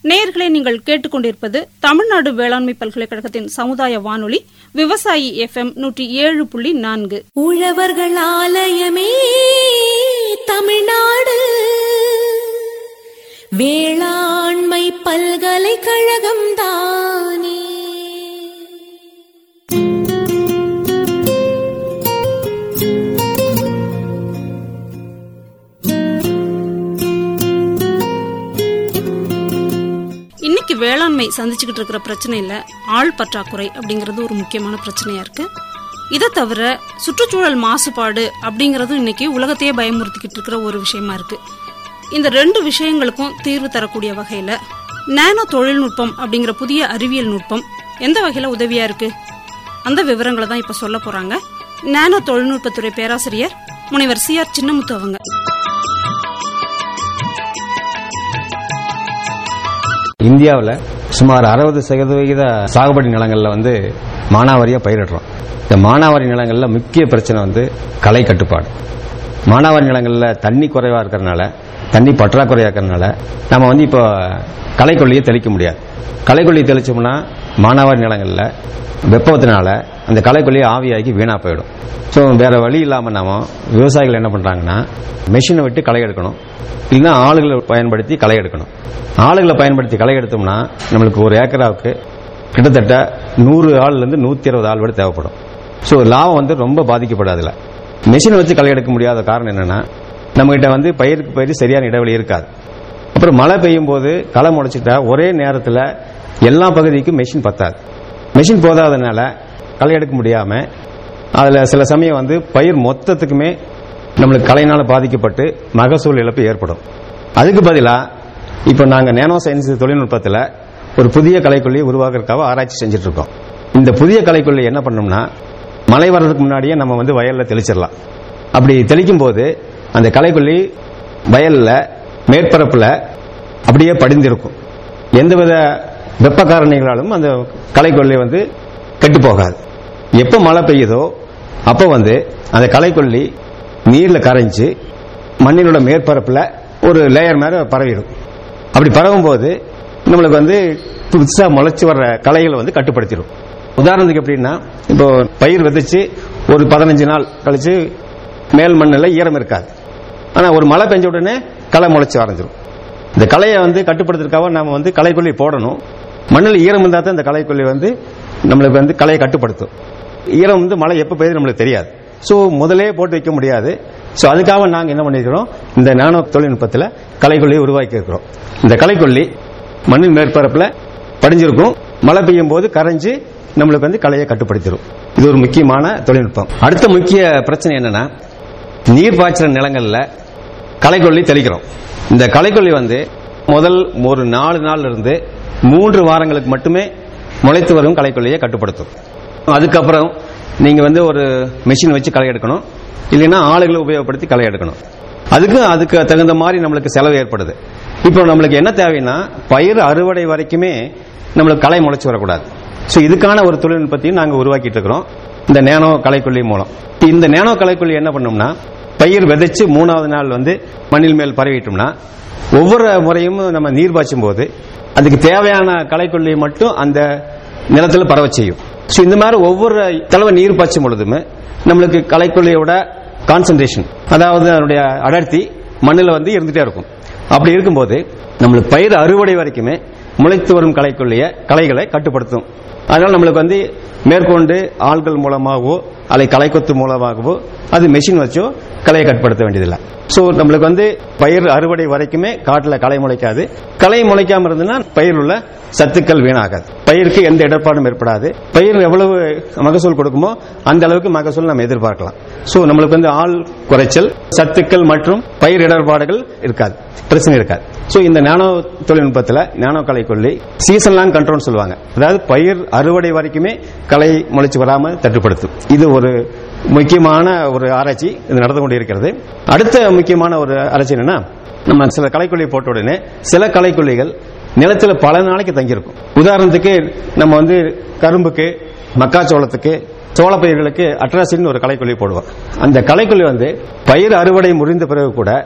நேயர்களே நீங்கள் கேட்டுக்கொண்டிருப்பது தமிழ்நாடு வேளாண்மை பல்கலைக்கழகத்தின் சமுதாய வானொலி விவசாயி எஃப்எம் நூற்றி ஏழு புள்ளி நான்கு உழவர்கள் ஆலயமே தமிழ்நாடு வேளாண்மை பல்கலைக்கழகம் தானே இன்னைக்கு வேளாண்மை சந்திச்சுக்கிட்டு இருக்கிற பிரச்சனையில ஆள் பற்றாக்குறை அப்படிங்கிறது ஒரு முக்கியமான பிரச்சனையா இருக்கு இதை தவிர சுற்றுச்சூழல் மாசுபாடு அப்படிங்கறதும் இன்னைக்கு உலகத்தையே பயமுறுத்திக்கிட்டு இருக்கிற ஒரு விஷயமா இருக்கு இந்த ரெண்டு விஷயங்களுக்கும் தீர்வு தரக்கூடிய வகையில நானோ தொழில்நுட்பம் அப்படிங்கிற புதிய அறிவியல் நுட்பம் எந்த வகையில உதவியா இருக்கு அந்த விவரங்களை தான் இப்ப சொல்ல போறாங்க நானோ தொழில்நுட்பத்துறை பேராசிரியர் முனைவர் சி ஆர் சின்னமுத்து அவங்க இந்தியாவில் சுமார் அறுபது சதவிகித சாகுபடி நிலங்களில் வந்து மானாவாரியாக பயிரிடுறோம் இந்த மானாவாரி நிலங்களில் முக்கிய பிரச்சனை வந்து களை கட்டுப்பாடு மானாவாரி நிலங்களில் தண்ணி குறைவாக இருக்கிறனால தண்ணி பற்றாக்குறையாக இருக்கிறனால நம்ம வந்து இப்போ களைக்கொல்லியை தெளிக்க முடியாது களைக்கொல்லி தெளிச்சோம்னா மானாவாரி நிலங்களில் வெப்பத்தினால அந்த களைக்கொல்லி ஆவியாகி வீணாக போயிடும் ஸோ வேற வழி இல்லாமல் நாம விவசாயிகள் என்ன பண்ணுறாங்கன்னா மெஷினை விட்டு களை எடுக்கணும் இல்லைன்னா ஆளுகளை பயன்படுத்தி களை எடுக்கணும் ஆளுகளை பயன்படுத்தி களை எடுத்தோம்னா நம்மளுக்கு ஒரு ஏக்கராவுக்கு கிட்டத்தட்ட நூறு ஆள்லேருந்து நூற்றி இருபது ஆள் வரை தேவைப்படும் ஸோ லாபம் வந்து ரொம்ப பாதிக்கப்படாதுல மெஷினை வச்சு களை எடுக்க முடியாத காரணம் என்னன்னா நம்மகிட்ட வந்து பயிருக்கு பயிர் சரியான இடைவெளி இருக்காது அப்புறம் மழை பெய்யும் போது களை முளைச்சிட்டா ஒரே நேரத்தில் எல்லா பகுதிக்கும் மெஷின் பத்தாது மெஷின் போதாதனால களை எடுக்க முடியாம அதுல சில சமயம் வந்து பயிர் மொத்தத்துக்குமே நம்மளுக்கு களையினால பாதிக்கப்பட்டு மகசூல் இழப்பு ஏற்படும் அதுக்கு பதிலா இப்ப நாங்க நேனோ சயின்ஸ் தொழில்நுட்பத்தில் ஒரு புதிய கலைக்கொல்லியை உருவாக்குறதுக்காக ஆராய்ச்சி செஞ்சுட்டு இருக்கோம் இந்த புதிய கலைக்கொல்லி என்ன பண்ணோம்னா மழை வர்றதுக்கு முன்னாடியே நம்ம வந்து வயல்ல தெளிச்சிடலாம் அப்படி தெளிக்கும் போது அந்த களைக்கொல்லி வயல்ல மேற்பரப்புல அப்படியே படிந்திருக்கும் எந்தவித வெப்ப காரணிகளாலும் அந்த களைக்கொல்லி வந்து கெட்டு போகாது எப்ப மழை பெய்யுதோ அப்ப வந்து அந்த களைக்கொல்லி நீர்ல கரைஞ்சு மண்ணினோட மேற்பரப்புல ஒரு லேயர் மேல பரவிடும் அப்படி பரவும் போது நம்மளுக்கு வந்து புதுசா முளைச்சு வர்ற களைகளை வந்து கட்டுப்படுத்திடும் உதாரணத்துக்கு எப்படின்னா இப்போ பயிர் விதைச்சு ஒரு பதினஞ்சு நாள் கழிச்சு மேல் மண்ணில் ஈரம் இருக்காது ஆனா ஒரு மழை பெஞ்ச உடனே களை முளைச்சு வரைஞ்சிரும் இந்த களையை வந்து கட்டுப்படுத்துறதுக்காக நாம வந்து களைக்கொல்லி போடணும் மண்ணில் ஈரம் இருந்தால் தான் இந்த களைக்கொல்லி வந்து நம்மளுக்கு வந்து களையை கட்டுப்படுத்தும் ஈரம் வந்து மழை எப்போ பெய்யுது நம்மளுக்கு தெரியாது ஸோ முதலே போட்டு வைக்க முடியாது ஸோ அதுக்காக நாங்கள் என்ன பண்ணியிருக்கிறோம் இந்த நானோ தொழில்நுட்பத்தில் களைக்கொல்லியை உருவாக்கி இருக்கிறோம் இந்த களைக்கொல்லி மண்ணின் மேற்பரப்பில் படிஞ்சிருக்கும் மழை பெய்யும் போது கரைஞ்சு நம்மளுக்கு வந்து களையை கட்டுப்படுத்திடும் இது ஒரு முக்கியமான தொழில்நுட்பம் அடுத்த முக்கிய பிரச்சனை என்னன்னா நீர் பாய்ச்சல் நிலங்கள்ல களைக்கொல்லி தெளிக்கிறோம் இந்த களைக்கொல்லி வந்து முதல் ஒரு நாலு நாள்ல இருந்து மூன்று வாரங்களுக்கு மட்டுமே முளைத்து வரும் களைக்கொல்லியை கட்டுப்படுத்தும் அதுக்கப்புறம் நீங்க வந்து ஒரு மெஷின் வச்சு களை எடுக்கணும் இல்லைன்னா ஆளுகளை உபயோகப்படுத்தி களை எடுக்கணும் அதுக்கு அதுக்கு தகுந்த மாதிரி நம்மளுக்கு செலவு ஏற்படுது இப்போ நம்மளுக்கு என்ன தேவைன்னா பயிர் அறுவடை வரைக்குமே நம்மளுக்கு களை முளைச்சு வரக்கூடாது ஸோ இதுக்கான ஒரு தொழில்நுட்பத்தையும் நாங்கள் உருவாக்கிட்டு இருக்கிறோம் இந்த நேனோ களைக்கொல்லி மூலம் இந்த நேனோ களைக்கொல்லி என்ன பண்ணோம்னா பயிர் விதைச்சு மூணாவது நாள் வந்து மண்ணில் மேல் பரவிட்டோம்னா ஒவ்வொரு முறையும் நம்ம நீர் பாய்ச்சும் போது அதுக்கு தேவையான களைக்கொல்லி மட்டும் அந்த நிலத்தில் பரவ செய்யும் ஸோ இந்த மாதிரி ஒவ்வொரு தடவை நீர் பாய்ச்சும் பொழுதுமே நம்மளுக்கு களைக்கொல்லியோட கான்சன்ட்ரேஷன் அதாவது அதனுடைய அடர்த்தி மண்ணில் வந்து இருந்துட்டே இருக்கும் அப்படி இருக்கும்போது நம்மளுக்கு பயிர் அறுவடை வரைக்குமே முளைத்து வரும் களைக்கொல்லிய களைகளை கட்டுப்படுத்தும் அதனால நம்மளுக்கு வந்து மேற்கொண்டு ஆள்கள் மூலமாகவோ அல்லது களைக்கொத்து மூலமாகவோ அது மெஷின் வச்சோ களையை கட்டுப்படுத்த வேண்டியதில்லை ஸோ நம்மளுக்கு வந்து பயிர் அறுவடை வரைக்குமே காட்டில் களை முளைக்காது களை முளைக்காம இருந்ததுன்னா பயிர் உள்ள சத்துக்கள் வீணாகாது பயிருக்கு எந்த இடர்பாடும் ஏற்படாது பயிர் எவ்வளவு மகசூல் கொடுக்குமோ அந்த அளவுக்கு மகசூல் நம்ம எதிர்பார்க்கலாம் ஸோ நம்மளுக்கு வந்து ஆள் குறைச்சல் சத்துக்கள் மற்றும் பயிர் இடர்பாடுகள் இருக்காது பிரச்சனை இருக்காது ஸோ இந்த நானோ தொழில்நுட்பத்தில் நானோ களை கொல்லி சீசன் லாங் கண்ட்ரோல் சொல்லுவாங்க அதாவது பயிர் அறுவடை வரைக்குமே களை முளைச்சு வராமல் தட்டுப்படுத்தும் இது ஒரு முக்கியமான ஒரு ஆராய்ச்சி இது நடந்து கொண்டிருக்கிறது அடுத்த முக்கியமான ஒரு ஆராய்ச்சி என்னன்னா நம்ம சில களைக்கொல்லி போட்ட உடனே சில களைக்கொல்லிகள் நிலத்துல பல நாளைக்கு தங்கியிருக்கும் உதாரணத்துக்கு நம்ம வந்து கரும்புக்கு மக்காச்சோளத்துக்கு சோள பயிர்களுக்கு அட்ராசின்னு ஒரு களைக்கொல்லி போடுவோம் அந்த களைக்கொல்லி வந்து பயிர் அறுவடை முடிந்த பிறகு கூட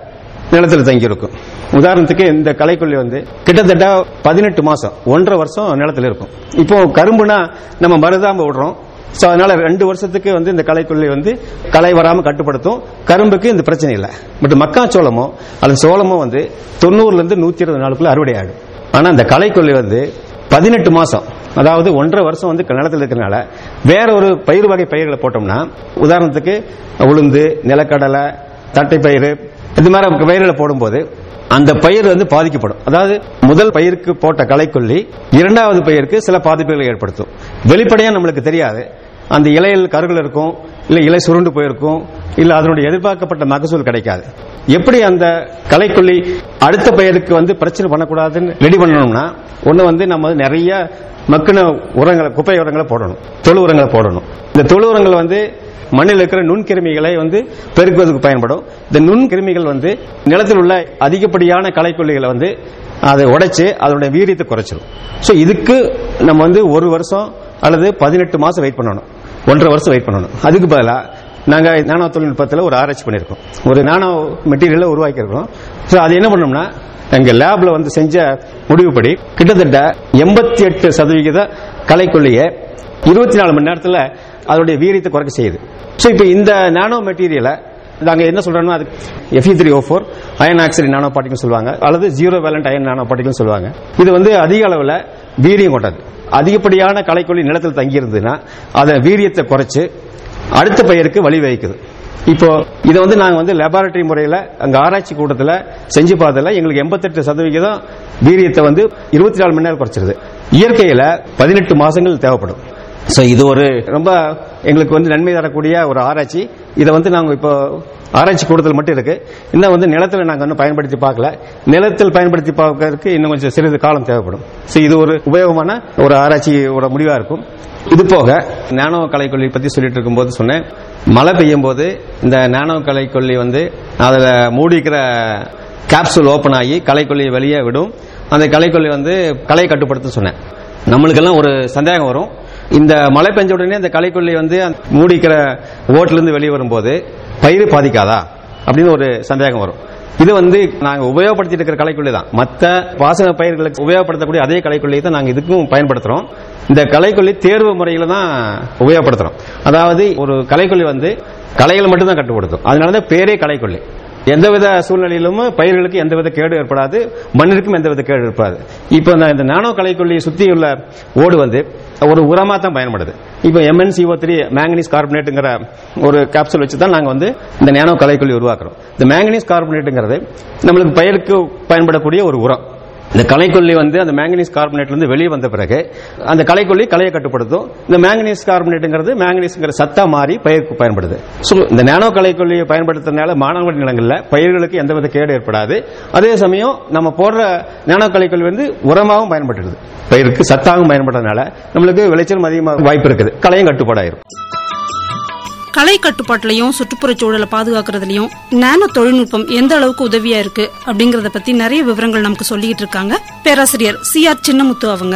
நிலத்தில் தங்கியிருக்கும் உதாரணத்துக்கு இந்த களைக்கொல்லி வந்து கிட்டத்தட்ட பதினெட்டு மாசம் ஒன்றரை வருஷம் நிலத்தில் இருக்கும் இப்போ கரும்புனா நம்ம மருதாம விடுறோம் ஸோ அதனால ரெண்டு வருஷத்துக்கு வந்து இந்த களைக்கொல்லி வந்து களை வராம கட்டுப்படுத்தும் கரும்புக்கு இந்த பிரச்சனை இல்லை பட் மக்காச்சோளமோ அல்லது சோளமோ வந்து தொண்ணூறுல இருந்து நூத்தி இருபது நாளுக்குள்ள அறுவடை ஆகும் ஆனா இந்த களைக்கொல்லி வந்து பதினெட்டு மாசம் அதாவது ஒன்றரை வருஷம் வந்து நிலத்தில் இருக்கிறனால வேற ஒரு பயிர் வகை பயிர்களை போட்டோம்னா உதாரணத்துக்கு உளுந்து நிலக்கடலை தட்டைப்பயிறு இது மாதிரி பயிர்களை போடும்போது அந்த பயிர் வந்து பாதிக்கப்படும் அதாவது முதல் பயிருக்கு போட்ட களைக்கொல்லி இரண்டாவது பயிருக்கு சில பாதிப்புகளை ஏற்படுத்தும் வெளிப்படையா நம்மளுக்கு தெரியாது அந்த இலையில் கருகள் இருக்கும் இல்ல இலை சுருண்டு போயிருக்கும் இல்ல அதனுடைய எதிர்பார்க்கப்பட்ட மகசூல் கிடைக்காது எப்படி அந்த களைக்கொல்லி அடுத்த பயிருக்கு வந்து பிரச்சனை பண்ணக்கூடாதுன்னு ரெடி பண்ணணும்னா ஒண்ணு வந்து நம்ம வந்து நிறைய மக்கின உரங்களை குப்பை உரங்களை போடணும் தொழு உரங்களை போடணும் இந்த தொழு உரங்கள் வந்து மண்ணில் இருக்கிற நுண்கிருமிகளை வந்து பெருக்குவதற்கு பயன்படும் இந்த நுண்கிருமிகள் வந்து நிலத்தில் உள்ள அதிகப்படியான களைக்கொல்லிகளை வந்து அதை உடைச்சு அதனுடைய வீரியத்தை குறைச்சிடும் ஸோ இதுக்கு நம்ம வந்து ஒரு வருஷம் அல்லது பதினெட்டு மாசம் வெயிட் பண்ணணும் ஒன்றரை வருஷம் வெயிட் பண்ணணும் அதுக்கு பதிலாக நாங்க நானோ தொழில்நுட்பத்தில் ஒரு ஆராய்ச்சி பண்ணியிருக்கோம் ஒரு நானோ மெட்டீரியலை உருவாக்கியிருக்கோம் ஸோ அது என்ன பண்ணோம்னா எங்க லேப்ல வந்து செஞ்ச முடிவுப்படி கிட்டத்தட்ட எண்பத்தி எட்டு சதவிகித களைக்கொல்லியை இருபத்தி நாலு மணி நேரத்தில் அதோடைய வீரியத்தை குறைக்க செய்யுது ஸோ இப்போ இந்த நானோ மெட்டீரியலை நாங்க என்ன சொல்றோம்னா அது FE three O four iron oxide nano particle சொல்லுவாங்க அல்லது zero valent iron nano particle சொல்லுவாங்க இது வந்து அதிக அளவில் வீரியம் கொண்டது அதிகப்படியான களைக்கொல்லி நிலத்தில் தங்கியிருந்ததுன்னா அதை வீரியத்தை குறைச்சு அடுத்த பயிருக்கு வழிவகுக்குது இப்போ இதை வந்து நாங்க வந்து லெபார்டரி முறையில அங்க ஆராய்ச்சி கூட்டத்தில் செஞ்சு பார்த்ததுல எங்களுக்கு எண்பத்தெட்டு சதவிகிதம் வீரியத்தை வந்து இருபத்தி நாலு மணி நேரம் குறைச்சிருது இயற்கையில பதினெட்டு மாசங்கள் தேவைப்படும் ஸோ இது ஒரு ரொம்ப எங்களுக்கு வந்து நன்மை தரக்கூடிய ஒரு ஆராய்ச்சி இதை வந்து நாங்கள் இப்போ ஆராய்ச்சி கூடத்தில் மட்டும் இருக்கு இன்னும் வந்து நிலத்தில் நாங்கள் இன்னும் பயன்படுத்தி பார்க்கல நிலத்தில் பயன்படுத்தி பார்க்கறதுக்கு இன்னும் கொஞ்சம் சிறிது காலம் தேவைப்படும் ஸோ இது ஒரு உபயோகமான ஒரு ஆராய்ச்சியோட முடிவாக இருக்கும் இது போக நானோ கலைக்கொல்லி பற்றி சொல்லிட்டு இருக்கும்போது சொன்னேன் மழை பெய்யும் போது இந்த நானோ கலைக்கொல்லி வந்து அதில் மூடிக்கிற கேப்சூல் ஓப்பன் ஆகி களைக்கொல்லியை வெளியே விடும் அந்த களைக்கொல்லி வந்து களை கட்டுப்படுத்த சொன்னேன் நம்மளுக்கெல்லாம் ஒரு சந்தேகம் வரும் இந்த மழை பெஞ்ச உடனே இந்த களைக்கொல்லி வந்து அந்த மூடிக்கிற ஓட்டிலிருந்து வெளியே வரும்போது பயிர் பாதிக்காதா அப்படின்னு ஒரு சந்தேகம் வரும் இது வந்து நாங்க உபயோகப்படுத்திட்டு இருக்கிற களைக்கொல்லி தான் மற்ற வாசன பயிர்களுக்கு உபயோகப்படுத்தக்கூடிய அதே களைக்கொல்லியை தான் நாங்க இதுக்கும் பயன்படுத்துறோம் இந்த களைக்கொல்லி தேர்வு முறையில தான் உபயோகப்படுத்துறோம் அதாவது ஒரு களைக்கொல்லி வந்து களைகளை மட்டும் தான் கட்டுப்படுத்தும் அதனால தான் பேரே களைக்கொல்லி எந்தவித சூழ்நிலையிலும் பயிர்களுக்கு எந்தவித கேடு ஏற்படாது மண்ணிற்கும் எந்தவித கேடு ஏற்படாது இப்போ இந்த- இந்த நானோ களைக்கொல்லியை சுற்றியுள்ள ஓடு வந்து ஒரு உரமா தான் பயன்படுது இப்போ எம்என்சிஓ த்ரீ மேங்கனீஸ் கார்பனேட்டுங்கிற ஒரு கேப்சூல் வச்சு தான் நாங்கள் வந்து இந்த நானோ களைக்கொல்லி உருவாக்குறோம் இந்த மேங்கனீஸ் கார்பனேட்டுங்கிறது நம்மளுக்கு பயிருக்கு பயன்படக்கூடிய ஒரு உரம் இந்த களைக்கொல்லி வந்து அந்த மேங்கனீஸ் கார்பனேட்ல இருந்து வெளியே வந்த பிறகு அந்த களைக்கொல்லி களையை கட்டுப்படுத்தும் இந்த மேங்கனீஸ் கார்பனேட்டுங்கிறது மேங்கனீஸ்ங்கிற சத்தா மாறி பயிருக்கு பயன்படுது ஸோ இந்த நானோ களைக்கொல்லியை பயன்படுத்துறதுனால மாணவ நிலங்களில் பயிர்களுக்கு எந்தவித கேடு ஏற்படாது அதே சமயம் நம்ம போடுற நானோ களைக்கொல்லி வந்து உரமாகவும் பயன்படுது பயிருக்கு சத்தாகவும் பயன்படுறதுனால நம்மளுக்கு விளைச்சலும் அதிகமாக வாய்ப்பு இருக்குது களையும் கட்டுப்பாடாயிரும் கலை கட்டுப்பாட்டுலயும் சுற்றுப்புறச் சூழலை பாதுகாக்கிறதுலயும் நானோ தொழில்நுட்பம் எந்த அளவுக்கு உதவியா இருக்கு அப்படிங்கறத பத்தி நிறைய விவரங்கள் நமக்கு சொல்லிட்டு இருக்காங்க பேராசிரியர் சி ஆர் சின்னமுத்து அவங்க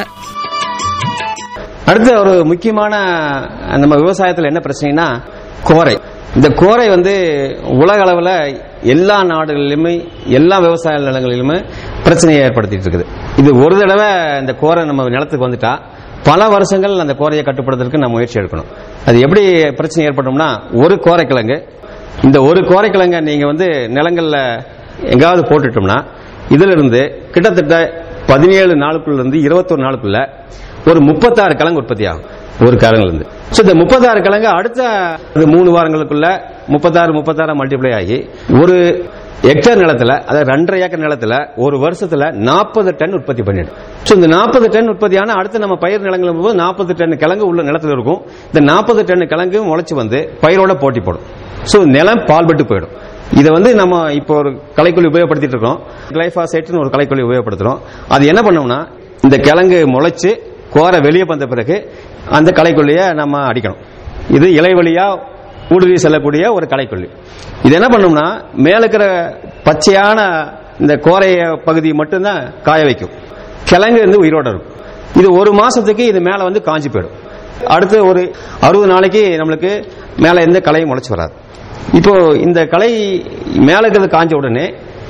அடுத்த ஒரு முக்கியமான நம்ம விவசாயத்தில் என்ன பிரச்சனைனா கோரை இந்த கோரை வந்து உலக அளவில் எல்லா நாடுகளிலுமே எல்லா விவசாய நிலங்களிலுமே பிரச்சனையை ஏற்படுத்திட்டு இருக்குது இது ஒரு தடவை இந்த கோரை நம்ம நிலத்துக்கு வந்துட்டா பல வருஷங்கள் அந்த கோரையை கட்டுப்படுத்துறதுக்கு நம்ம முயற்சி எடுக்கணும் அது எப்படி பிரச்சனை ஏற்படும்னா ஒரு கோரைக்கிழங்கு இந்த ஒரு கோரைக்கிழங்க நீங்க வந்து நிலங்கள்ல எங்காவது போட்டுட்டோம்னா இதுல இருந்து கிட்டத்தட்ட பதினேழு நாளுக்குள்ள இருந்து இருபத்தொரு நாளுக்குள்ள ஒரு முப்பத்தாறு கிழங்கு உற்பத்தி ஆகும் ஒரு கிழங்குல இருந்து ஸோ இந்த முப்பத்தாறு கிழங்கு அடுத்த ஒரு மூணு வாரங்களுக்குள்ள முப்பத்தாறு முப்பத்தாறு மல்டிப்ளை ஆகி ஒரு ஹெக்டேர் நிலத்துல அதாவது ரெண்டரை ஏக்கர் நிலத்துல ஒரு வருஷத்துல நாற்பது டன் உற்பத்தி பண்ணிடும் ஸோ இந்த நாற்பது டன் உற்பத்தியான அடுத்து நம்ம பயிர் நிலங்களும் போது நாற்பது டன் கிழங்கு உள்ள நிலத்துல இருக்கும் இந்த நாற்பது டன் கிழங்கு முளைச்சு வந்து பயிரோட போட்டி போடும் ஸோ நிலம் பால்பட்டு போயிடும் இதை வந்து நம்ம இப்போ ஒரு கலைக்கொல்லி உபயோகப்படுத்திட்டு இருக்கோம் கிளைபாசைட்னு ஒரு கலைக்கொல்லி உபயோகப்படுத்துறோம் அது என்ன பண்ணோம்னா இந்த கிழங்கு முளைச்சு கோரை வெளியே வந்த பிறகு அந்த களைக்கொல்லியை நம்ம அடிக்கணும் இது இலை வழியா ஊடுருவி செல்லக்கூடிய ஒரு களைக்கொல்லி இது என்ன பண்ணும்னா மேல இருக்கிற பச்சையான இந்த கோரைய பகுதி மட்டும்தான் காய வைக்கும் கிழங்கு வந்து உயிரோட இருக்கும் இது ஒரு மாசத்துக்கு இது மேல வந்து காஞ்சி போயிடும் அடுத்து ஒரு அறுபது நாளைக்கு நம்மளுக்கு மேல எந்த களையும் முளைச்சு வராது இப்போ இந்த களை மேல இருக்கிறது காஞ்ச உடனே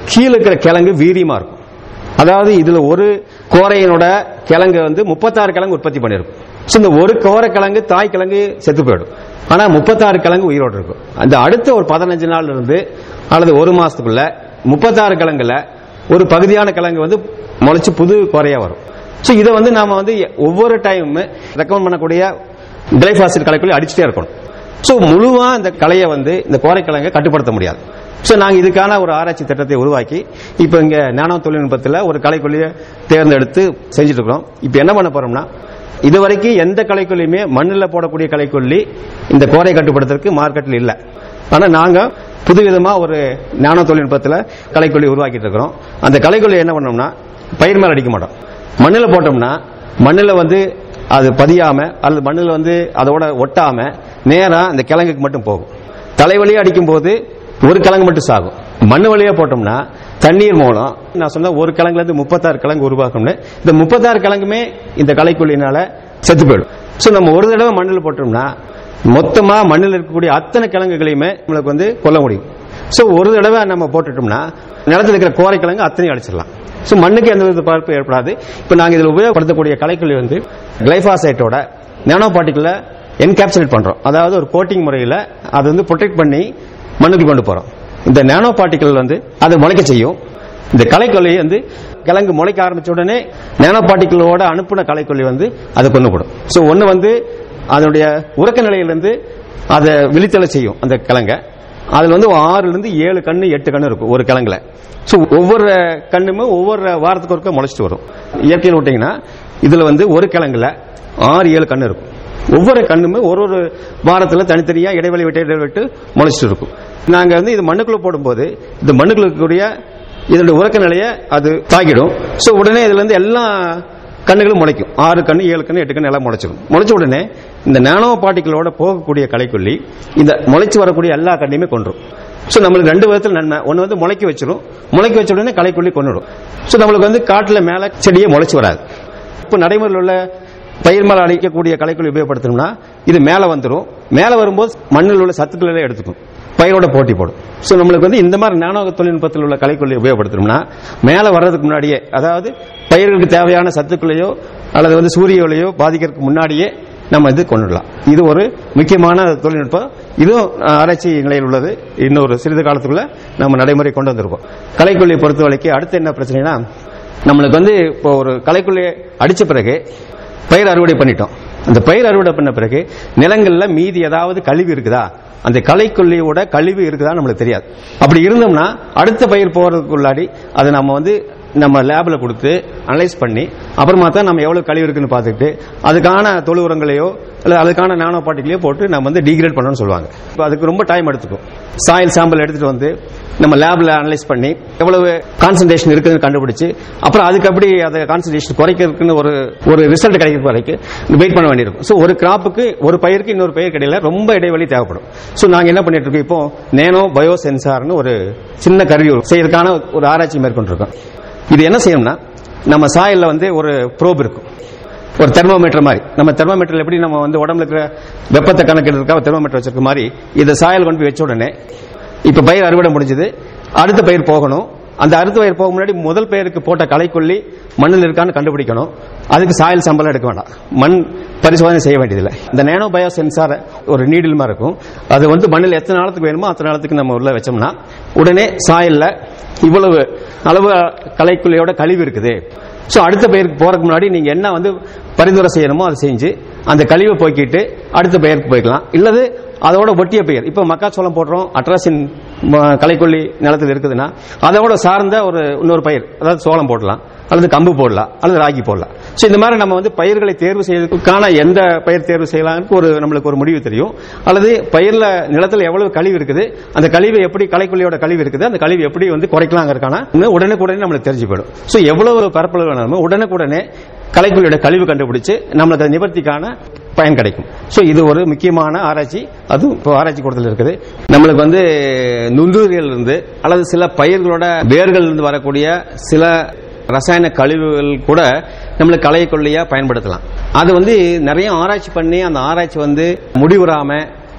கீழே இருக்கிற கிழங்கு வீரியமா இருக்கும் அதாவது இதுல ஒரு கோரையினோட கிழங்கு வந்து முப்பத்தாறு கிழங்கு உற்பத்தி பண்ணிருக்கும் ஸோ இந்த ஒரு கோரை கிழங்கு தாய் கிழங்கு செத்து போயிடும் ஆனா முப்பத்தாறு கிழங்கு உயிரோடு இருக்கும் அந்த அடுத்த ஒரு பதினஞ்சு நாள் இருந்து அல்லது ஒரு மாசத்துக்குள்ள முப்பத்தாறு கிழங்குல ஒரு பகுதியான கிழங்கு வந்து முளைச்சு புது கோரையா வரும் ஸோ இதை வந்து நாம வந்து ஒவ்வொரு டைம் ரெக்கமெண்ட் பண்ணக்கூடிய கிளைபாசிட் கலைக்குள்ளே அடிச்சுட்டே இருக்கணும் ஸோ முழுவா இந்த கலையை வந்து இந்த கோரைக்கிழங்கை கட்டுப்படுத்த முடியாது ஸோ நாங்கள் இதுக்கான ஒரு ஆராய்ச்சி திட்டத்தை உருவாக்கி இப்போ இங்கே நானோ தொழில்நுட்பத்தில் ஒரு கலைக்கொல்லியை தேர்ந்தெடுத்து செஞ்சுட்டு இருக்கிறோம் இப்போ என்ன பண்ண போறோம்னா இதுவரைக்கும் எந்த கலைக்கொல்லியுமே மண்ணில் போடக்கூடிய கலைக்கொல்லி இந்த கோரை கட்டுப்படுத்துறதுக்கு மார்க்கெட்டில் இல்லை ஆனால் நாங்கள் புதுவிதமாக ஒரு நானோ தொழில்நுட்பத்தில் கலைக்கொல்லி உருவாக்கிட்டு இருக்கிறோம் அந்த கலைக்கொல்லி என்ன பண்ணோம்னா பயிர் மேல அடிக்க மாட்டோம் மண்ணில் போட்டோம்னா மண்ணில் வந்து அது பதியாம அல்லது மண்ணில் வந்து அதோட ஒட்டாம நேரா இந்த கிழங்குக்கு மட்டும் போகும் தலைவலியா அடிக்கும் போது ஒரு கிழங்கு மட்டும் சாகும் மண்ணு வழியா போட்டோம்னா தண்ணீர் மூலம் நான் சொன்ன ஒரு கிழங்குல இருந்து முப்பத்தாறு கிழங்கு உருவாக்கணும்னு இந்த முப்பத்தாறு கிழங்குமே இந்த களைக்கொல்லினால செத்து போயிடும் ஸோ நம்ம ஒரு தடவை மண்ணில் போட்டோம்னா மொத்தமா மண்ணில் இருக்கக்கூடிய அத்தனை கிழங்குகளையுமே நம்மளுக்கு வந்து கொல்ல முடியும் ஸோ ஒரு தடவை நம்ம போட்டுட்டோம்னா நிலத்தில் இருக்கிற கோரை கிழங்கு அத்தனையும் அடிச்சிடலாம் ஸோ மண்ணுக்கு எந்த வித பாதிப்பு ஏற்படாது இப்போ நாங்கள் இதில் உபயோகப்படுத்தக்கூடிய கலைக்கொல்லி வந்து கிளைபாசைட்டோட நானோ பார்ட்டிக்கல என்கேப்சுலேட் பண்றோம் அதாவது ஒரு கோட்டிங் முறையில் அதை வந்து ப்ரொடெக்ட் பண்ணி மண்ணுக்கு கொண்டு போறோம் இந்த நானோ பார்ட்டிக்கல் வந்து அதை முளைக்க செய்யும் இந்த கலைக்கொல்லி வந்து கிழங்கு முளைக்க ஆரம்பிச்ச உடனே நானோ பார்ட்டிக்கலோட அனுப்புன கலைக்கொல்லி வந்து அதை கொண்டு போடும் ஸோ ஒன்று வந்து அதனுடைய உறக்க நிலையிலிருந்து அதை விழித்தலை செய்யும் அந்த கிழங்கை அதுல வந்து ஆறுல இருந்து ஏழு கண்ணு எட்டு கண்ணு இருக்கும் ஒரு கிழங்குல ஸோ ஒவ்வொரு கண்ணுமே ஒவ்வொரு வாரத்துக்கு ஒருக்க முளைச்சிட்டு வரும் இயற்கையில் விட்டீங்கன்னா இதுல வந்து ஒரு கிழங்குல ஆறு ஏழு கண்ணு இருக்கும் ஒவ்வொரு கண்ணுமே ஒரு ஒரு வாரத்துல தனித்தனியா இடைவெளி விட்டு இடைவெளி விட்டு முளைச்சிட்டு இருக்கும் நாங்க வந்து இது மண்ணுக்குள்ள போடும்போது இந்த மண்ணுக்குள்ள இருக்கக்கூடிய இதனுடைய உறக்க நிலையை அது தாக்கிடும் ஸோ உடனே இதுல இருந்து எல்லா கண்ணுகளும் முளைக்கும் ஆறு கண்ணு ஏழு கண்ணு எட்டு கண்ணு எல்லாம் முளைச்சிடும் முளைச்ச உடனே இந்த நானோ பார்ட்டிகளோட போகக்கூடிய களைக்கொல்லி இந்த முளைச்சு வரக்கூடிய எல்லா கண்ணையுமே கொன்றும் ஸோ நம்மளுக்கு ரெண்டு விதத்தில் நன்மை ஒன்று வந்து முளைக்க வச்சிடும் முளைக்க வச்ச உடனே களைக்கொல்லி கொண்டுடும் ஸோ நம்மளுக்கு வந்து காட்டில் மேலே செடியே முளைச்சு வராது இப்போ நடைமுறையில் உள்ள பயிர் மேல அடிக்கக்கூடிய களைக்கொல்லி உபயோகப்படுத்தணும்னா இது மேலே வந்துடும் மேலே வரும்போது மண்ணில் உள்ள சத்துக்களை எடுத்துக்கும் பயிரோட போட்டி போடும் ஸோ நம்மளுக்கு வந்து இந்த மாதிரி நானோ தொழில்நுட்பத்தில் உள்ள கலைக்கொல்லி உபயோகப்படுத்தணும்னா மேலே வர்றதுக்கு முன்னாடியே அதாவது பயிர்களுக்கு தேவையான சத்துக்களையோ அல்லது வந்து சூரிய ஒளியோ பாதிக்கிறதுக்கு முன்னாடியே நம்ம இது கொண்டுடலாம் இது ஒரு முக்கியமான தொழில்நுட்பம் இதுவும் ஆராய்ச்சி நிலையில் உள்ளது இன்னொரு சிறிது காலத்துக்குள்ள நம்ம நடைமுறை கொண்டு வந்திருக்கோம் கலைக்கொல்லியை பொறுத்த வரைக்கும் அடுத்து என்ன பிரச்சனைனா நம்மளுக்கு வந்து இப்போ ஒரு கலைக்கொல்லியை அடிச்ச பிறகு பயிர் அறுவடை பண்ணிட்டோம் அந்த பயிர் அறுவடை பண்ண பிறகு நிலங்கள்ல மீதி ஏதாவது கழிவு இருக்குதா அந்த களைக்கொல்லியோட கழிவு இருக்குதா நம்மளுக்கு தெரியாது அப்படி இருந்தோம்னா அடுத்த பயிர் போறதுக்குள்ளாடி அதை நம்ம வந்து நம்ம லேபில் கொடுத்து அனலைஸ் பண்ணி அப்புறமா தான் நம்ம எவ்வளவு கழிவு இருக்குன்னு பார்த்துட்டு அதுக்கான தொழு உரங்களையோ இல்லை அதுக்கான நானோ பாட்டிகளையோ போட்டு நம்ம வந்து டிகிரேட் பண்ணணும்னு சொல்லுவாங்க இப்போ அதுக்கு ரொம்ப டைம் எடுத்துக்கும் சாயில் சாம்பிள் எடுத்துட்டு வந்து நம்ம லேபில் அனலைஸ் பண்ணி எவ்வளவு கான்சன்ட்ரேஷன் இருக்குதுன்னு கண்டுபிடிச்சு அப்புறம் அதுக்கு அப்படி அதை கான்சன்ட்ரேஷன் குறைக்கிறதுக்குன்னு ஒரு ஒரு ரிசல்ட் கிடைக்கிற வரைக்கும் வெயிட் பண்ண வேண்டியிருக்கும் ஸோ ஒரு கிராப்புக்கு ஒரு பயிருக்கு இன்னொரு பயிர் கிடையில ரொம்ப இடைவெளி தேவைப்படும் ஸோ நாங்கள் என்ன பண்ணிட்டு இருக்கோம் இப்போ நேனோ பயோ சென்சார்னு ஒரு சின்ன கருவி செய்யறதுக்கான ஒரு ஆராய்ச்சி மேற்கொண்டிருக்கோம் இது என்ன செய்யணும்னா நம்ம சாயல்ல வந்து ஒரு ப்ரோப் இருக்கும் ஒரு தெர்மோமீட்டர் மாதிரி நம்ம தெர்மோமீட்டர்ல எப்படி நம்ம வந்து உடம்புல இருக்கிற வெப்பத்தை கணக்கிடுறதுக்காக தெர்மோமீட்டர் வச்சிருக்க மாதிரி இதை சாயல் கொண்டு போய் வச்ச உடனே இப்ப பயிர் அறுவடை முடிஞ்சது அடுத்த பயிர் போகணும் அந்த அடுத்த பயிர் போக முன்னாடி முதல் பயிருக்கு போட்ட களைக்கொல்லி மண்ணில் இருக்கான்னு கண்டுபிடிக்கணும் அதுக்கு சாயல் சம்பளம் எடுக்க வேண்டாம் மண் பரிசோதனை செய்ய வேண்டியதில்லை இந்த நேனோ பயோ சென்சார் ஒரு நீடில் மாதிரி இருக்கும் அது வந்து மண்ணில் எத்தனை நாளத்துக்கு வேணுமோ அத்தனை நாளத்துக்கு நம்ம உள்ள வச்சோம்னா உடனே சாயல்ல இவ்வளவு அளவு களைக்குள்ளையோட கழிவு இருக்குது ஸோ அடுத்த பயிருக்கு போறதுக்கு முன்னாடி நீங்க என்ன வந்து பரிந்துரை செய்யணுமோ அதை செஞ்சு அந்த கழிவை போக்கிட்டு அடுத்த பயிருக்கு போய்க்கலாம் இல்லது அதோட ஒட்டிய பயிர் இப்போ மக்காச்சோளம் போடுறோம் அட்ராசின் ம- களைக்கொல்லி நிலத்தில் இருக்குதுன்னா அதோட சார்ந்த ஒரு இன்னொரு பயிர் அதாவது சோளம் போடலாம் அல்லது கம்பு போடலாம் அல்லது ராகி போடலாம் ஸோ இந்த மாதிரி நம்ம வந்து பயிர்களை தேர்வு செய்யறதுக்கான எந்த பயிர் தேர்வு செய்யலாம்னு ஒரு நம்மளுக்கு ஒரு முடிவு தெரியும் அல்லது பயிர்ல நிலத்தில் எவ்வளவு கழிவு இருக்குது அந்த கழிவு எப்படி களைக்கொல்லியோட கழிவு இருக்குது அந்த கழிவு எப்படி வந்து குறைக்கலாங்கிறதுக்கான இன்னும் உடனுக்குடனே நம்மளுக்கு தெரிஞ்சு போயிடும் ஸோ எவ்வளவு பரப்பளவு வேணாலும் உடனுக்குடனே களைக்கொல்லியோட கழிவு கண்டுபிடிச்சு நம்மளுக்கு அது நிவர்த்திக்கான பயன் கிடைக்கும் ஸோ இது ஒரு முக்கியமான ஆராய்ச்சி அதுவும் இப்போ ஆராய்ச்சி கூடத்தில் இருக்குது நம்மளுக்கு வந்து நுண்ணுயிரிகள் இருந்து அல்லது சில பயிர்களோட வேர்கள் இருந்து வரக்கூடிய சில ரசாயன கழிவுகள் கூட நம்மளுக்கு களைய கொல்லியா பயன்படுத்தலாம் அது வந்து நிறைய ஆராய்ச்சி பண்ணி அந்த ஆராய்ச்சி வந்து முடிவுறாம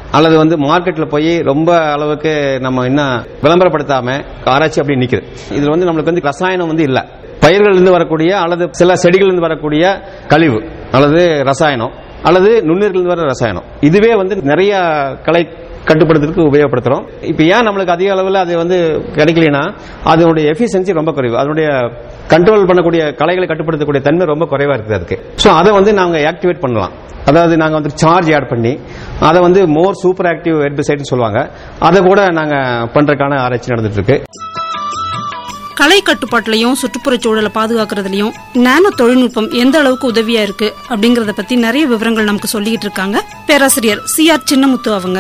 அல்லது வந்து மார்க்கெட்ல போய் ரொம்ப அளவுக்கு நம்ம இன்னும் விளம்பரப்படுத்தாம ஆராய்ச்சி அப்படி நிக்குது இதுல வந்து நம்மளுக்கு வந்து ரசாயனம் வந்து இல்ல பயிர்கள் இருந்து வரக்கூடிய அல்லது சில செடிகள் இருந்து வரக்கூடிய கழிவு அல்லது ரசாயனம் அல்லது நுண்ணுயிர்கள் இருந்து வர ரசாயனம் இதுவே வந்து நிறைய களை கட்டுப்படுத்துறதுக்கு உபயோகப்படுத்துறோம் இப்போ ஏன் நம்மளுக்கு அதிக அளவில் அது வந்து கிடைக்கலனா அதனுடைய எஃபிஷியன்சி ரொம்ப குறைவு அதனுடைய கண்ட்ரோல் பண்ணக்கூடிய கலைகளை கட்டுப்படுத்தக்கூடிய தன்மை ரொம்ப குறைவா இருக்குது அதுக்கு ஸோ அதை வந்து நாங்க ஆக்டிவேட் பண்ணலாம் அதாவது நாங்க வந்து சார்ஜ் ஆட் பண்ணி அதை வந்து மோர் சூப்பர் ஆக்டிவ் ஹெர்பிசைட்னு சொல்லுவாங்க அதை கூட நாங்க பண்றதுக்கான ஆராய்ச்சி நடந்துட்டு இருக்கு கலை கட்டுப்பாட்டுலயும் சுற்றுப்புறச் சூழலை பாதுகாக்கிறதுலயும் நானோ தொழில்நுட்பம் எந்த அளவுக்கு உதவியா இருக்கு அப்படிங்கறத பத்தி நிறைய விவரங்கள் நமக்கு சொல்லிக்கிட்டு இருக்காங்க பேராசிரியர் சி ஆர் சின்னமுத்து அவங்க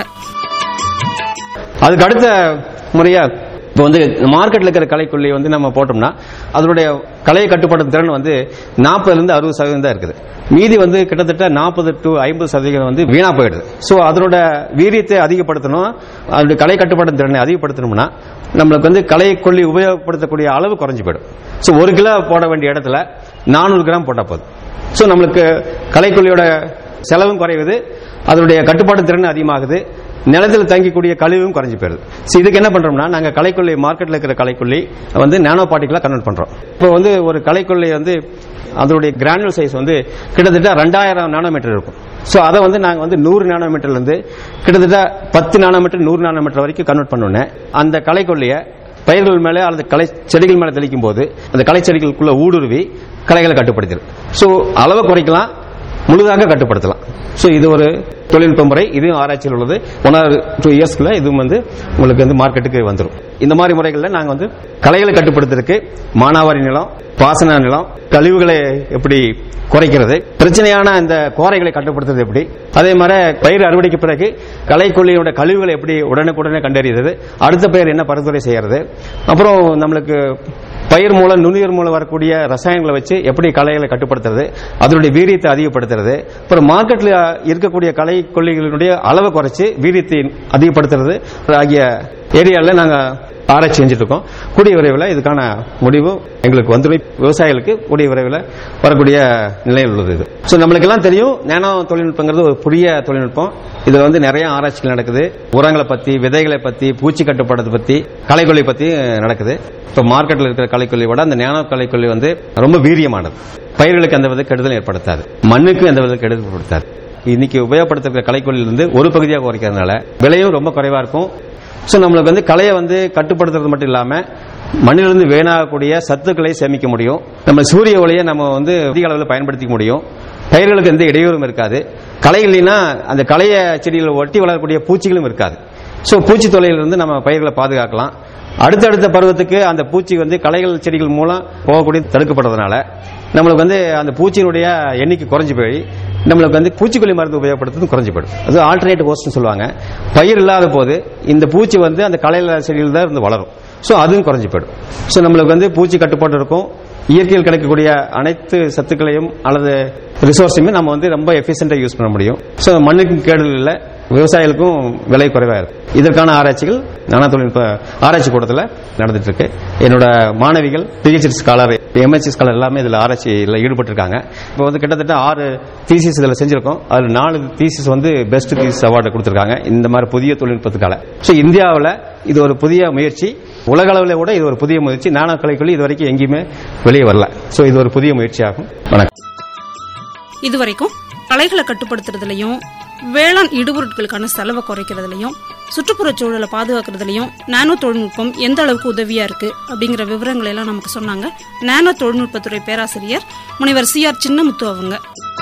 அதுக்கு அடுத்த முறையா இப்போ வந்து மார்க்கெட்ல இருக்கிற கலைக்கொல்லி வந்து நம்ம போட்டோம்னா அதனுடைய கலையை கட்டுப்படுத்தும் திறன் வந்து நாற்பதுல இருந்து அறுபது சதவீதம் தான் இருக்குது மீதி வந்து கிட்டத்தட்ட நாற்பது டு ஐம்பது சதவீதம் வந்து வீணா போயிடுது ஸோ அதனோட வீரியத்தை அதிகப்படுத்தணும் அதனுடைய கலை கட்டுப்பாட்டு திறனை அதிகப்படுத்தணும்னா நம்மளுக்கு வந்து கலை கொல்லி உபயோகப்படுத்தக்கூடிய அளவு குறைஞ்சு போயிடும் ஸோ ஒரு கிலோ போட வேண்டிய இடத்துல நானூறு கிராம் போட்டால் போதும் ஸோ நம்மளுக்கு கலைக்கொல்லியோட செலவும் குறையுது அதனுடைய கட்டுப்பாட்டு திறன் அதிகமாகுது நிலத்தில் தங்கிக்கூடிய கழிவும் குறைஞ்சு போயிருது ஸோ இதுக்கு என்ன பண்றோம்னா நாங்க கலைக்கொல்லி மார்க்கெட்ல இருக்கிற கலைக்கொல்லி வந்து நானோ பார்ட்டிகளா கன்வெர்ட் பண்றோம் இப்போ வந்து ஒரு கலைக்கொல்லி வந்து அதனுடைய கிரானுவல் சைஸ் வந்து கிட்டத்தட்ட ரெண்டாயிரம் நானோமீட்டர் இருக்கும் ஸோ அதை வந்து நாங்கள் வந்து நூறு நானோமீட்டர்ல இருந்து கிட்டத்தட்ட பத்து நானோமீட்டர் நூறு நானோமீட்டர் வரைக்கும் கன்வெர்ட் பண்ணோன்னே அந்த கலைக்கொல்லியை பயிர்கள் மேலே அல்லது கலை செடிகள் மேலே தெளிக்கும் போது அந்த கலை செடிகளுக்குள்ள ஊடுருவி கலைகளை கட்டுப்படுத்திடும் ஸோ அளவை குறைக்கலாம் முழுதாக கட்டுப்படுத்தலாம் ஸோ இது ஒரு தொழில்நுட்ப முறை இதுவும் ஆராய்ச்சியில் உள்ளது ஒன் ஆர் டூ இயர்ஸ்க்குள்ள இதுவும் வந்து உங்களுக்கு வந்து மார்க்கெட்டுக்கு வந்துடும் இந்த மாதிரி முறைகளில் நாங்கள் வந்து கலைகளை கட்டுப்படுத்துறதுக்கு மானாவாரி நிலம் பாசன நிலம் கழிவுகளை எப்படி குறைக்கிறது பிரச்சனையான இந்த கோரைகளை கட்டுப்படுத்துறது எப்படி அதே மாதிரி பயிர் அறுவடைக்கு பிறகு களைக்கொல்லியோட கழிவுகளை எப்படி உடனுக்குடனே கண்டறியறது அடுத்த பயிர் என்ன பரிந்துரை செய்யறது அப்புறம் நம்மளுக்கு பயிர் மூலம் நுண்ணுயிர் மூலம் வரக்கூடிய ரசாயனங்களை வச்சு எப்படி களைகளை கட்டுப்படுத்துறது அதனுடைய வீரியத்தை அதிகப்படுத்துறது அப்புறம் மார்க்கெட்ல இருக்கக்கூடிய களை கொல்லிகளுடைய அளவை குறைச்சு வீரியத்தை அதிகப்படுத்துறது ஆகிய ஏரியாவில் நாங்க ஆராய்ச்சி செஞ்சுட்டு இருக்கோம் கூடிய விரைவில் இதுக்கான முடிவு எங்களுக்கு வந்துடும் விவசாயிகளுக்கு கூடிய விரைவில் வரக்கூடிய நிலையில் உள்ளது இது ஸோ நம்மளுக்கு எல்லாம் தெரியும் நேனோ தொழில்நுட்பங்கிறது ஒரு புதிய தொழில்நுட்பம் இதுல வந்து நிறைய ஆராய்ச்சிகள் நடக்குது உரங்களை பத்தி விதைகளை பத்தி பூச்சி கட்டுப்பாடு பத்தி களைக்கொல்லி பத்தி நடக்குது இப்போ மார்க்கெட்ல இருக்கிற களைக்கொல்லி விட அந்த நேனோ களைக்கொல்லி வந்து ரொம்ப வீரியமானது பயிர்களுக்கு எந்த வித கெடுதல் ஏற்படுத்தாது மண்ணுக்கு எந்த வித கெடுதல் ஏற்படுத்தாது இன்னைக்கு உபயோகப்படுத்துகிற களைக்கொல்லியில இருந்து ஒரு பகுதியாக குறைக்கிறதுனால விலையும் ரொம்ப குறைவா இருக்கும் ஸோ நம்மளுக்கு வந்து கலையை வந்து கட்டுப்படுத்துறது மட்டும் இல்லாம மண்ணிலிருந்து வீணாகக்கூடிய சத்துக்களை சேமிக்க முடியும் நம்ம சூரிய ஒளியை நம்ம வந்து அதிக அளவில் பயன்படுத்திக்க முடியும் பயிர்களுக்கு எந்த இடையூறும் இருக்காது களை இல்லைன்னா அந்த களைய செடிகளை ஒட்டி வளரக்கூடிய பூச்சிகளும் இருக்காது ஸோ பூச்சி தொல்லையிலிருந்து நம்ம பயிர்களை பாதுகாக்கலாம் அடுத்தடுத்த பருவத்துக்கு அந்த பூச்சி வந்து களைகள் செடிகள் மூலம் போகக்கூடிய தடுக்கப்படுறதுனால நம்மளுக்கு வந்து அந்த பூச்சியினுடைய எண்ணிக்கை குறைஞ்சு போய் நம்மளுக்கு வந்து பூச்சிக்கொல்லி மருந்து உபயோகப்படுத்துறது குறைஞ்சு போயிடும் அது ஆல்டர்னேட் ஹோஸ்ட்னு சொல்லுவாங்க பயிர் இல்லாத போது இந்த பூச்சி வந்து அந்த களையில செடியில் தான் இருந்து வளரும் ஸோ அதுவும் குறைஞ்சு போயிடும் ஸோ நம்மளுக்கு வந்து பூச்சி கட்டுப்பாடு இருக்கும் இயற்கையில் கிடைக்கக்கூடிய அனைத்து சத்துக்களையும் அல்லது ரிசோர்ஸையுமே நம்ம வந்து ரொம்ப எஃபிஷியண்டா யூஸ் பண்ண முடியும் ஸோ மண்ணுக்கும் கேடுதல் இல்லை விவசாயிகளுக்கும் விலை குறைவா இருக்கும் இதற்கான ஆராய்ச்சிகள் நானா தொழில்நுட்ப ஆராய்ச்சி கூடத்தில் நடந்துட்டு இருக்கு என்னோட மாணவிகள் பிஹெச்டி ஸ்காலர் எம்எஸ்சி ஸ்காலர் எல்லாமே இதுல ஆராய்ச்சியில் ஈடுபட்டிருக்காங்க இப்போ வந்து கிட்டத்தட்ட ஆறு தீசிஸ் இதில் செஞ்சிருக்கோம் அதில் நாலு தீசிஸ் வந்து பெஸ்ட் தீசிஸ் அவார்டு கொடுத்திருக்காங்க இந்த மாதிரி புதிய தொழில்நுட்பத்துக்கால ஸோ இந்தியாவில் இது ஒரு புதிய முயற்சி உலக அளவில் கூட இது ஒரு புதிய முயற்சி நானோ கலைக்குள்ளி இது வரைக்கும் எங்கேயுமே வெளியே வரல ஸோ இது ஒரு புதிய முயற்சியாகும் வணக்கம் இதுவரைக்கும் களைகளை கட்டுப்படுத்துறதுலயும் வேளாண் இடுபொருட்களுக்கான செலவை குறைக்கிறதுலயும் சுற்றுப்புறச் சூழலை பாதுகாக்கிறதுலயும் நானோ தொழில்நுட்பம் எந்த அளவுக்கு உதவியா இருக்கு அப்படிங்கிற விவரங்களை எல்லாம் நமக்கு சொன்னாங்க நானோ தொழில்நுட்பத்துறை பேராசிரியர் முனைவர் சி ஆர் சின்னமுத்து அவங்க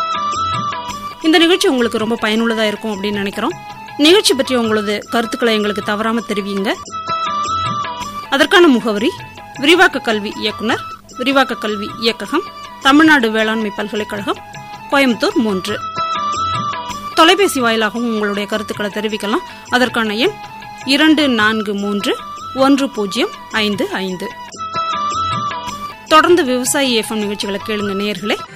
இந்த நிகழ்ச்சி உங்களுக்கு ரொம்ப பயனுள்ளதா இருக்கும் அப்படின்னு நினைக்கிறோம் நிகழ்ச்சி பற்றி உங்களது கருத்துக்களை எங்களுக்கு தவறாம தெரிவிங்க அதற்கான முகவரி விரிவாக்க கல்வி இயக்குனர் விரிவாக்க கல்வி இயக்ககம் தமிழ்நாடு வேளாண்மை பல்கலைக்கழகம் கோயம்புத்தூர் மூன்று தொலைபேசி வாயிலாகவும் உங்களுடைய கருத்துக்களை தெரிவிக்கலாம் அதற்கான எண் இரண்டு நான்கு மூன்று ஒன்று பூஜ்ஜியம் ஐந்து ஐந்து தொடர்ந்து விவசாயி எஃப்எம் நிகழ்ச்சிகளை கேளுங்க நேயர்களே